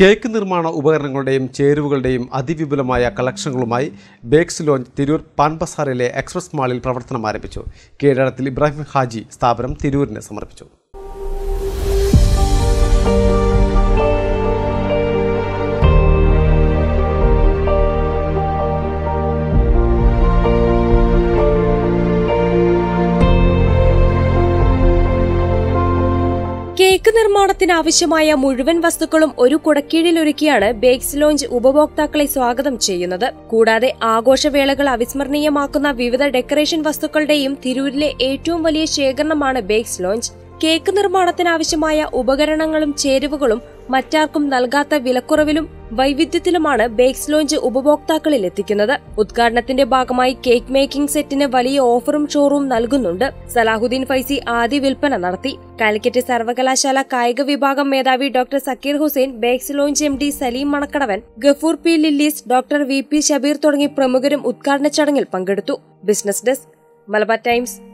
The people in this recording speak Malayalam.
കേക്ക് നിർമ്മാണ ഉപകരണങ്ങളുടെയും ചേരുവകളുടെയും അതിവിപുലമായ കളക്ഷനുകളുമായി ബേക്സ് ലോഞ്ച് തിരൂർ പാൻ ബസാറിലെ എക്സ്പ്രസ് മാളിൽ പ്രവർത്തനം ആരംഭിച്ചു കീഴടത്തിൽ ഇബ്രാഹിം ഹാജി സ്ഥാപനം തിരൂരിന് സമർപ്പിച്ചു കേക്ക് നിർമ്മാണത്തിന് ആവശ്യമായ മുഴുവൻ വസ്തുക്കളും ഒരു കുടക്കീഴിലൊരുക്കിയാണ് ബേക്സ് ലോഞ്ച് ഉപഭോക്താക്കളെ സ്വാഗതം ചെയ്യുന്നത് കൂടാതെ ആഘോഷവേളകൾ അവിസ്മരണീയമാക്കുന്ന വിവിധ ഡെക്കറേഷൻ വസ്തുക്കളുടെയും തിരൂരിലെ ഏറ്റവും വലിയ ശേഖരണമാണ് ബേക്സ് ലോഞ്ച് കേക്ക് നിർമ്മാണത്തിനാവശ്യമായ ഉപകരണങ്ങളും ചേരുവകളും മറ്റാർക്കും നൽകാത്ത വിലക്കുറവിലും വൈവിധ്യത്തിലുമാണ് ബേക്സ് ലോഞ്ച് ഉപഭോക്താക്കളിൽ എത്തിക്കുന്നത് ഉദ്ഘാടനത്തിന്റെ ഭാഗമായി കേക്ക് മേക്കിംഗ് സെറ്റിന് വലിയ ഓഫറും ഷോറൂം നൽകുന്നുണ്ട് സലാഹുദ്ദീൻ ഫൈസി ആദ്യ വിൽപ്പന നടത്തി കാലിക്കറ്റ് സർവകലാശാല കായിക വിഭാഗം മേധാവി doctor Zakir Hussain bakes lounge M D Saleem Manakkadavan Gafoor P Lilies doctor V P Shabeer തുടങ്ങി പ്രമുഖരും ഉദ്ഘാടന ചടങ്ങിൽ പങ്കെടുത്തു ബിസിനസ് ഡെസ്ക് മലബാർ ടൈംസ്